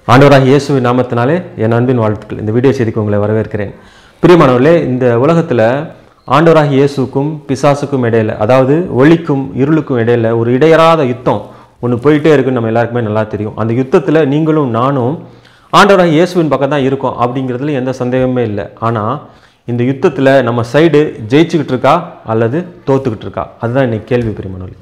ஆண்டவராக இயேசுவின் நாமத்தினாலே என் அன்பின் வாழ்த்துக்கள் இந்த வீடியோ செய்திக்கு உங்களை வரவேற்கிறேன் பிரியமானவர்களே இந்த உலகத்தில் ஆண்டவராக இயேசுக்கும் பிசாசுக்கும் இடையில அதாவது ஒளிக்கும் இருளுக்கும் இடையில ஒரு இடையறாத யுத்தம் ஒன்று போயிட்டே இருக்குன்னு நம்ம எல்லாருக்குமே நல்லா தெரியும் அந்த யுத்தத்தில் நீங்களும் நானும் ஆண்டவராக இயேசுவின் பக்கம் தான் இருக்கோம் அப்படிங்கிறதுல எந்த சந்தேகமே இல்லை ஆனால் இந்த யுத்தத்தில் நம்ம சைடு ஜெயிச்சுக்கிட்டு இருக்கா அல்லது தோத்துக்கிட்டு இருக்கா அதுதான் இன்னைக்கு கேள்வி பிரியமானவர்களே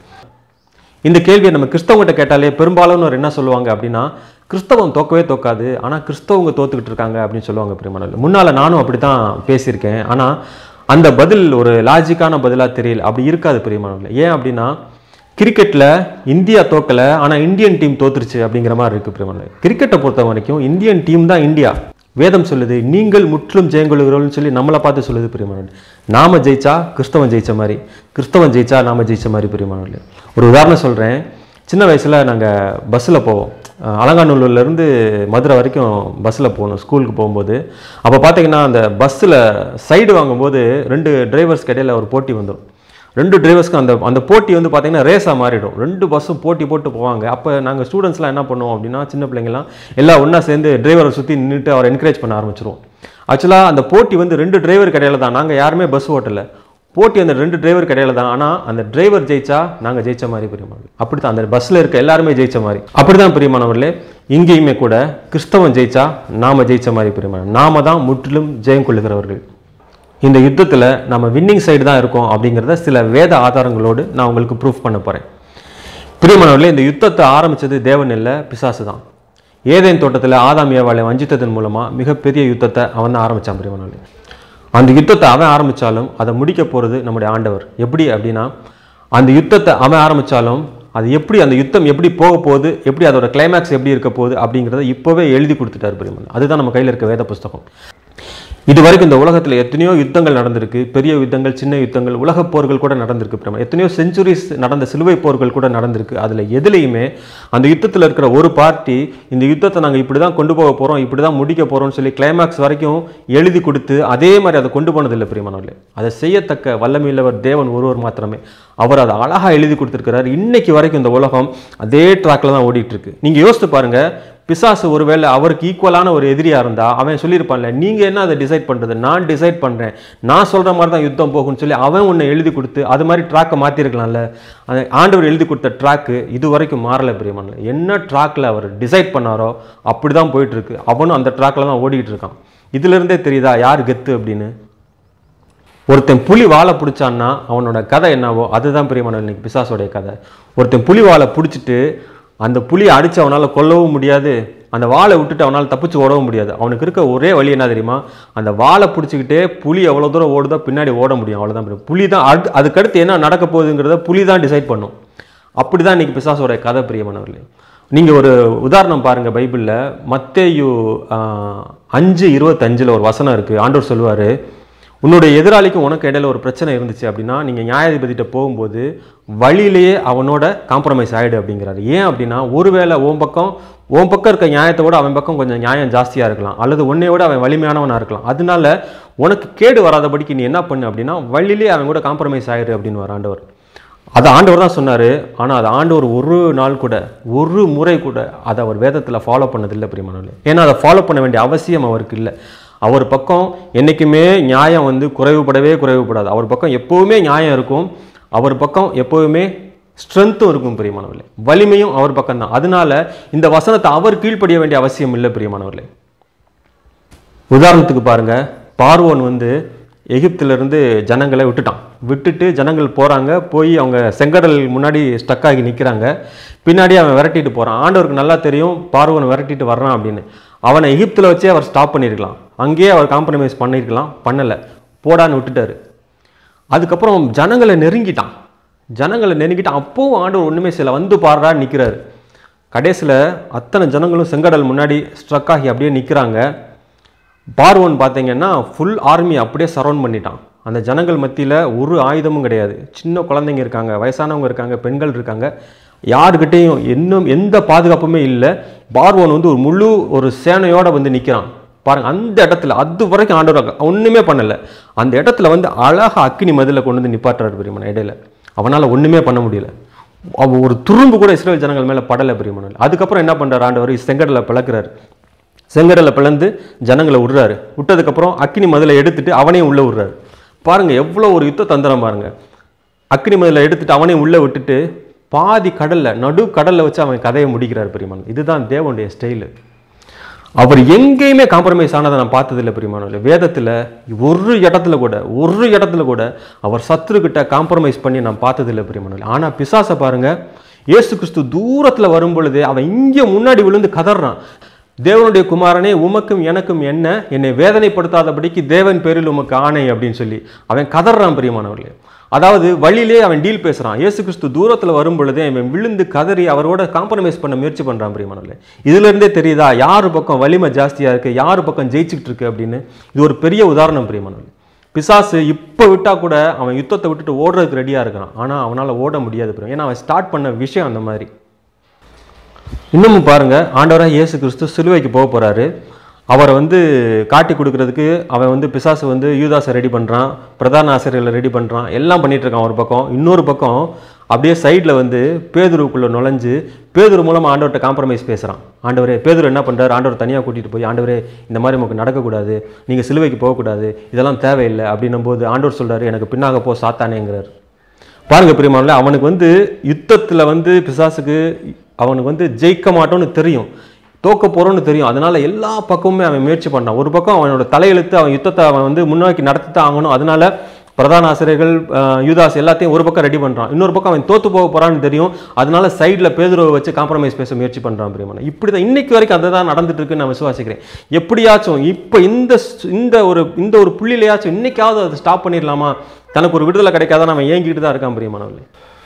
இந்த கேள்வியை நம்ம கிறிஸ்தவங்கிட்ட கேட்டாலே பெரும்பாலானோர் என்ன சொல்லுவாங்க அப்படின்னா கிறிஸ்தவம் தோக்கவே தோக்காது ஆனால் கிறிஸ்தவங்க தோத்துக்கிட்டு இருக்காங்க அப்படின்னு சொல்லுவாங்க பிரியமானவர்களே முன்னால் நானும் அப்படி தான் பேசியிருக்கேன் ஆனால் அந்த பதில் ஒரு லாஜிக்கான பதிலாக தெரியல அப்படி இருக்காது பிரியமானவர்களே ஏன் அப்படின்னா கிரிக்கெட்டில் இந்தியா தோக்கலை ஆனால் இந்தியன் டீம் தோத்துருச்சு அப்படிங்கிற மாதிரி இருக்குது பிரியமானவர்களே கிரிக்கெட்டை பொறுத்த வரைக்கும் இந்தியன் டீம் தான் இந்தியா வேதம் சொல்லுது நீங்கள் முற்றிலும் ஜெயங்கொள்கிறோம்னு சொல்லி நம்மளை பார்த்து சொல்லுது பிரியமானவர்களே நாம ஜெயிச்சா கிறிஸ்தவன் ஜெயிச்ச மாதிரி கிறிஸ்தவன் ஜெயிச்சா நாம ஜெயிச்ச மாதிரி பிரியமானவர்களே ஒரு உதாரணம் சொல்கிறேன் சின்ன வயசில் நாங்கள் பஸ்ஸில் போவோம் அஹ் அலங்காநல்லூர்லேருந்து மதுரை வரைக்கும் பஸ்ஸில் போகணும் ஸ்கூலுக்கு போகும்போது அப்போ பார்த்தீங்கன்னா அந்த பஸ்ஸில் சைடு வாங்கும்போது ரெண்டு டிரைவர்ஸ்க்கு இடையில ஒரு போட்டி வந்துடும் ரெண்டு டிரைவர்ஸ்க்கு அந்த அந்த போட்டி வந்து பார்த்தீங்கன்னா ரேஸாக மாறிடும் ரெண்டு பஸ்ஸும் போட்டி போட்டு போவாங்க அப்போ நாங்கள் ஸ்டூடெண்ட்ஸ்லாம் என்ன பண்ணுவோம் அப்படின்னா சின்ன பிள்ளைங்கலாம் எல்லாம் ஒன்றா சேர்ந்து டிரைவரை சுற்றி நின்றுட்டு அவரை என்கரேஜ் பண்ண ஆரம்பிச்சிருவோம் ஆக்சுவலாக அந்த போட்டி வந்து ரெண்டு டிரைவர் இடையில தான் நாங்கள் யாருமே பஸ் ஓட்டலை போட்டி அந்த ரெண்டு டிரைவர் இடையில தான் ஆனால் அந்த டிரைவர் ஜெயிச்சா நாங்கள் ஜெயிச்ச மாதிரி பிரியமானவர்கள் அப்படி தான் அந்த பஸ்ஸில் இருக்க எல்லாருமே ஜெயிச்ச மாதிரி அப்படி தான் பிரியமானவர்களே இங்கேயுமே கூட கிறிஸ்தவன் ஜெயிச்சா நாம ஜெயிச்ச மாதிரி பிரியமான நாம தான் முற்றிலும் ஜெயம் கொள்ளுகிறவர்கள் இந்த யுத்தத்தில் நம்ம வின்னிங் சைடு தான் இருக்கோம் அப்படிங்கிறத சில வேத ஆதாரங்களோடு நான் உங்களுக்கு ப்ரூஃப் பண்ண போகிறேன் பிரியமானவர்களே இந்த யுத்தத்தை ஆரம்பித்தது தேவன் இல்லை பிசாசு தான் ஏதேன் தோட்டத்தில் ஆதாம் ஏவாளை வஞ்சித்ததன் மூலமாக மிகப்பெரிய யுத்தத்தை அவன் தான் ஆரம்பித்தான் பிரியமானவர்களே அந்த யுத்தத்தை அவன் ஆரம்பித்தாலும் அதை முடிக்க போகிறது நம்முடைய ஆண்டவர் எப்படி அப்படின்னா அந்த யுத்தத்தை அவன் ஆரம்பித்தாலும் அது எப்படி அந்த யுத்தம் எப்படி போக போகுது எப்படி அதோட கிளைமேக்ஸ் எப்படி இருக்க போகுது அப்படிங்கிறத இப்போவே எழுதி கொடுத்துட்டார் பிரியமன் அதுதான் நம்ம கையில் இருக்க வேத புஸ்தகம் இது வரைக்கும் இந்த உலகத்தில் எத்தனையோ யுத்தங்கள் நடந்திருக்கு பெரிய யுத்தங்கள் சின்ன யுத்தங்கள் உலகப் போர்கள் கூட நடந்திருக்கு பிரமா எத்தனையோ செஞ்சுரிஸ் நடந்த சிலுவை போர்கள் கூட நடந்திருக்கு அதில் எதுலேயுமே அந்த யுத்தத்தில் இருக்கிற ஒரு பார்ட்டி இந்த யுத்தத்தை நாங்கள் இப்படி தான் கொண்டு போக போகிறோம் இப்படி தான் முடிக்க போகிறோம்னு சொல்லி கிளைமேக்ஸ் வரைக்கும் எழுதி கொடுத்து அதே மாதிரி அதை கொண்டு போனதில்லை பிரியமானவர்களே அதை செய்யத்தக்க வல்லமையுள்ளவர் தேவன் ஒருவர் மாத்திரமே அவர் அதை அழகாக எழுதி கொடுத்துருக்கிறார் இன்னைக்கு வரைக்கும் இந்த உலகம் அதே ட்ராக்ல தான் ஓடிட்டு இருக்கு நீங்கள் யோசித்து பாருங்க பிசாசு ஒருவேளை அவருக்கு ஈக்குவலான ஒரு எதிரியாக இருந்தால் அவன் சொல்லியிருப்பான்ல நீங்கள் என்ன அதை டிசைட் பண்ணுறது நான் டிசைட் பண்ணுறேன் நான் சொல்கிற மாதிரி தான் யுத்தம் போகும்னு சொல்லி அவன் ஒன்று எழுதி கொடுத்து அது மாதிரி ட்ராக்கை மாற்றிருக்கலாம்ல அந்த ஆண்டவர் எழுதி கொடுத்த ட்ராக்கு இது வரைக்கும் மாறலை பிரியமான என்ன ட்ராக்கில் அவர் டிசைட் பண்ணாரோ அப்படி தான் போயிட்டுருக்கு அவனும் அந்த ட்ராக்கில் தான் ஓடிக்கிட்டு இருக்கான் இதுலேருந்தே தெரியுதா யார் கெத்து அப்படின்னு ஒருத்தன் புலி வாழை பிடிச்சான்னா அவனோட கதை என்னவோ அதுதான் பிரியமான இன்னைக்கு பிசாசோடைய கதை ஒருத்தன் புலி வாழை பிடிச்சிட்டு அந்த புலியை அடித்து அவனால் கொல்லவும் முடியாது அந்த வாழை விட்டுட்டு அவனால் தப்பிச்சு ஓடவும் முடியாது அவனுக்கு இருக்க ஒரே வழி என்ன தெரியுமா அந்த வாழை பிடிச்சிக்கிட்டே புலி எவ்வளோ தூரம் ஓடுதோ பின்னாடி ஓட முடியும் அவ்வளோதான் புரியும் புலி தான் அடுத்து அதுக்கடுத்து என்ன நடக்க போகுதுங்கிறத புலி தான் டிசைட் பண்ணும் அப்படி தான் இன்றைக்கி பிசாசோட கதை பிரியமானவர்களே நீங்கள் ஒரு உதாரணம் பாருங்கள் பைபிளில் மத்தேயு ஆஹ், அஞ்சு இருபத்தஞ்சில் ஒரு வசனம் இருக்குது ஆண்டவர் சொல்லுவார் உன்னுடைய எதிராளிக்கும் உனக்கு இடையில ஒரு பிரச்சனை இருந்துச்சு அப்படின்னா நீங்கள் நியாயாதிபதிகிட்ட போகும்போது வழியிலேயே அவனோட காம்ப்ரமைஸ் ஆகிடு அப்படிங்கிறாரு ஏன் அப்படின்னா ஒருவேளை உன் பக்கம் உன் பக்கம் இருக்க நியாயத்தை விட அவன் பக்கம் கொஞ்சம் நியாயம் ஜாஸ்தியாக இருக்கலாம் அல்லது உன்னை விட அவன் வலிமையானவனாக இருக்கலாம் அதனால உனக்கு கேடு வராதபடிக்கு நீ என்ன பண்ணு அப்படின்னா வழியிலேயே அவன் கூட காம்ப்ரமைஸ் ஆயிடு அப்படின்னு வர ஆண்டவர் அது ஆண்டவர் தான் சொன்னார் ஆனால் அது ஆண்டவர் ஒரு நாள் கூட ஒரு முறை கூட அதை அவர் வேதத்தில் ஃபாலோ பண்ணதில்லை பிரியமானவர்களே ஏன்னா அதை ஃபாலோ பண்ண வேண்டிய அவசியம் அவருக்கு இல்லை அவர் பக்கம் என்றைக்குமே நியாயம் வந்து குறைவுபடவே குறைவுபடாது அவர் பக்கம் எப்போவுமே நியாயம் இருக்கும் அவர் பக்கம் எப்போவுமே ஸ்ட்ரென்த்தும் இருக்கும் பிரியமானவர்களே வலிமையும் அவர் பக்கம் தான் அதனால இந்த வசனத்தை அவர் கீழ்ப்படிய வேண்டிய அவசியம் இல்லை பிரியமானவர்களே உதாரணத்துக்கு பாருங்க பார்வோன் வந்து எகிப்திலிருந்து ஜனங்களை விட்டுட்டான் விட்டுட்டு ஜனங்கள் போகிறாங்க போய் அவங்க செங்கடல் முன்னாடி ஸ்டக் ஆகி நிற்கிறாங்க பின்னாடி அவன் விரட்டிட்டு போகிறான் ஆண்டவருக்கு நல்லா தெரியும் பார்வோன் விரட்டிட்டு வர்றான் அப்படின்னு அவனை எகிப்தில் வச்சே அவர் ஸ்டாப் பண்ணியிருக்கலாம் அங்கேயே அவர் காம்ப்ரமைஸ் பண்ணியிருக்கலாம் பண்ணலை போடான்னு விட்டுட்டாரு அதுக்கப்புறம் ஜனங்களை நெருங்கிட்டான் ஜனங்களை நெருங்கிட்டான் அப்போவும் ஆண்டவர் ஒன்றுமே செய்யல வந்து பாடுறா நிற்கிறாரு கடைசியில் அத்தனை ஜனங்களும் செங்கடல் முன்னாடி ஸ்ட்ரக் ஆகி அப்படியே நிற்கிறாங்க பார்வோன் பார்த்தீங்கன்னா ஃபுல் ஆர்மி அப்படியே சரௌண்ட் பண்ணிட்டான் அந்த ஜனங்கள் மத்தியில் ஒரு ஆயுதமும் கிடையாது சின்ன குழந்தைங்க இருக்காங்க வயசானவங்க இருக்காங்க பெண்கள் இருக்காங்க யாருக்கிட்டேயும் இன்னும் எந்த பாதுகாப்புமே இல்லை பார்வோன் வந்து ஒரு முழு ஒரு சேனையோட வந்து நிற்கிறான் பாருங்க அந்த இடத்துல அது வரைக்கும் ஆண்டவர் ஒன்றுமே பண்ணலை அந்த இடத்துல வந்து அழகா அக்கினி மதில கொண்டு வந்து நிப்பாட்டுறாரு பெரியமன் இடையில அவனால் ஒன்றுமே பண்ண முடியல அவ ஒரு துரும்பு கூட இஸ்ரேல் ஜனங்கள் மேலே படலை பிரியமானவர்களே அதுக்கப்புறம் என்ன பண்ணுறாரு ஆண்டவர் செங்கடலை பிளக்குறாரு செங்கடலை பிளந்து ஜனங்களை விடுறாரு விட்டதுக்கப்புறம் அக்கினி மதிலை எடுத்துட்டு அவனையும் உள்ளே விடுறாரு பாருங்க எவ்வளோ ஒரு யுத்த தந்திரம் பாருங்க அக்கினி மதிலை எடுத்துட்டு அவனையும் உள்ளே விட்டுட்டு பாதி கடல்ல நடு கடல்ல வச்சு அவன் கதையை முடிக்கிறார் பெரியமான் இதுதான் தேவனுடைய ஸ்டைலு அவர் எங்கேயுமே காம்ப்ரமைஸ் ஆனதை நான் பார்த்ததில்லை பிரியமானவர்களே வேதத்தில் ஒரு இடத்துல கூட ஒரு இடத்துல கூட அவர் சத்துருக்கிட்ட காம்ப்ரமைஸ் பண்ணி நான் பார்த்ததில்லை பிரியமானவர்களே ஆனால் பிசாசை பாருங்க இயேசு கிறிஸ்து தூரத்தில் வரும் பொழுது அவன் இங்கே முன்னாடி விழுந்து கதறான் தேவனுடைய குமாரனே உமக்கும் எனக்கும் என்ன என்னை வேதனைப்படுத்தாதபடிக்கு தேவன் பேரில் உமக்கு ஆணை அப்படின்னு சொல்லி அவன் கதறான் பிரியமானவர்களே அதாவது வழியிலே அவன் டீல் பேசுறான் இயேசு கிறிஸ்து தூரத்தில் வரும் பொழுதே அவன் விழுந்து கதறி அவரோட காம்ப்ரமைஸ் பண்ண முயற்சி பண்றான் பிரியமானவர்களே இதுல இருந்தே தெரியுதா யார் பக்கம் வலிமை ஜாஸ்தியா இருக்கு யார் பக்கம் ஜெயிச்சுக்கிட்டு இருக்கு அப்படின்னு இது ஒரு பெரிய உதாரணம் பிரியமானவர்களே பிசாசு இப்போ விட்டா கூட அவன் யுத்தத்தை விட்டுட்டு ஓடுறதுக்கு ரெடியா இருக்கிறான் ஆனா அவனால ஓட முடியாது பிரியம். ஏன்னா அவன் ஸ்டார்ட் பண்ண விஷயம் அந்த மாதிரி இன்னமும் பாருங்க ஆண்டவராக இயேசு கிறிஸ்து சிலுவைக்கு போக போறாரு அவரை வந்து காட்டி கொடுக்கறதுக்கு அவன் வந்து பிசாசு வந்து யூதாஸை ரெடி பண்ணுறான் பிரதான ஆசிரியர்களை ரெடி பண்ணுறான் எல்லாம் பண்ணிட்டு இருக்கான் ஒரு பக்கம் இன்னொரு பக்கம் அப்படியே சைடில் வந்து பேதுருவுக்குள்ளே நுழைஞ்சு பேதுரு மூலமாக ஆண்டவர்கிட்ட காம்ப்ரமைஸ் பேசுகிறான் ஆண்டவரே பேதுரு என்ன பண்ணுறாரு ஆண்டவர் தனியாக கூட்டிகிட்டு போய் ஆண்டவரே இந்த மாதிரி நமக்கு நடக்கக்கூடாது நீங்கள் சிலுவைக்கு போகக்கூடாது இதெல்லாம் தேவையில்லை அப்படின்னும் போது ஆண்டவர் சொல்றாரு எனக்கு பின்னாக போ சாத்தானேங்கிறார் பாருங்க பிரியமானல அவனுக்கு வந்து யுத்தத்துல வந்து பிசாசுக்கு அவனுக்கு வந்து ஜெயிக்க மாட்டோம்னு தெரியும் தோக்க போறோம்னு தெரியும் அதனால எல்லா பக்கமுமே அவன் முயற்சி பண்ணான் ஒரு பக்கம் அவனோட தலையெழுத்து அவன் யுத்தத்தை அவன் வந்து முன்னோக்கி நடத்தி தான் ஆகணும் அதனால பிரதான ஆசிரியர்கள் அஹ், யூதாஸ் எல்லாத்தையும் ஒரு பக்கம் ரெடி பண்றான் இன்னொரு பக்கம் அவன் தோத்து போக போறான்னு தெரியும் அதனால சைடில் பேதுருவை வச்சு காம்ப்ரமைஸ் பேச முயற்சி பண்றான் பிரியமான இப்படி தான் இன்னைக்கு வரைக்கும் அதுதான் நடந்துட்டு இருக்குன்னு நான் விசுவாசிக்கிறேன் எப்படியாச்சும் இப்போ இந்த ஸ்- இந்த ஒரு இந்த ஒரு புள்ளிலையாச்சும் இன்னைக்காவது அதை ஸ்டாப் பண்ணிடலாமா தனக்கு ஒரு விடுதலை கிடைக்காத அவன் ஏங்கிட்டு தான் இருக்கான் பிரியமானவர்களே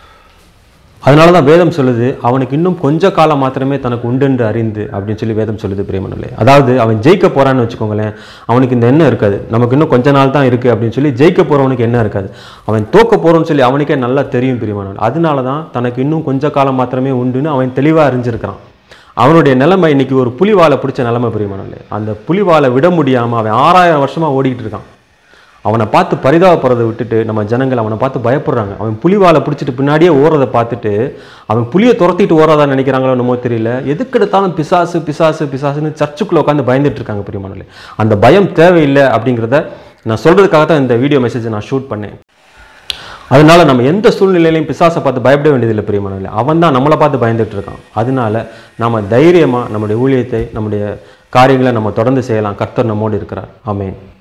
அதனால தான் வேதம் சொல்லுது அவனுக்கு இன்னும் கொஞ்ச காலம் மாத்திரமே தனக்கு உண்டென்று அறிந்து அப்படின்னு சொல்லி வேதம் சொல்லுது பிரியமனங்களே அதாவது அவன் ஜெயிக்க போறான்னு வச்சுக்கோங்களேன் அவனுக்கு இந்த எண்ணம் இருக்காது நமக்கு இன்னும் கொஞ்ச நாள் தான் இருக்கு அப்படின்னு சொல்லி ஜெயிக்க போறவனுக்கு என்ன இருக்காது அவன் தோக்க போறோம்னு சொல்லி அவனுக்கே நல்லா தெரியும் பிரியமானவன் அதனால தான் தனக்கு இன்னும் கொஞ்ச காலம் மாத்திரமே உண்டுன்னு அவன் தெளிவாக அறிஞ்சிருக்கிறான் அவனுடைய நிலைமை இன்னைக்கு ஒரு புலிவாலை பிடிச்ச நிலைமை பிரியமானவர்களே அந்த புலிவாலை விட முடியாம அவன் ஆறாயிரம் வருஷமா ஓடிட்டு இருக்கான் அவனை பார்த்து பரிதாபப்படுறதை விட்டுட்டு நம்ம ஜனங்கள் அவனை பார்த்து பயப்படுறாங்க அவன் புலிவாலை பிடிச்சிட்டு பின்னாடியே ஓடுறதை பார்த்துட்டு அவன் புலியை துரத்திட்டு ஓடுறதா நினைக்கிறாங்களோ என்னமோ தெரியல எதுக்கெடுத்தாலும் பிசாசு பிசாசு பிசாசுன்னு சர்ச்சுக்குள்ள உட்காந்து பயந்துட்டு இருக்காங்க பிரியமானலே அந்த பயம் தேவையில்லை அப்படிங்கிறத நான் சொல்றதுக்காக தான் இந்த வீடியோ மெசேஜை நான் ஷூட் பண்ணேன் அதனால நம்ம எந்த சூழ்நிலையிலையும் பிசாசை பார்த்து பயப்பட வேண்டியதில்லை பிரியமானவர்களே அவன் தான் நம்மளை பார்த்து பயந்துட்டு இருக்கான் அதனால நாம தைரியமா நம்முடைய ஊழியத்தை நம்முடைய காரியங்களை நம்ம தொடர்ந்து செய்யலாம் கர்த்தர் நம்மோடு இருக்கிறார் ஆமென்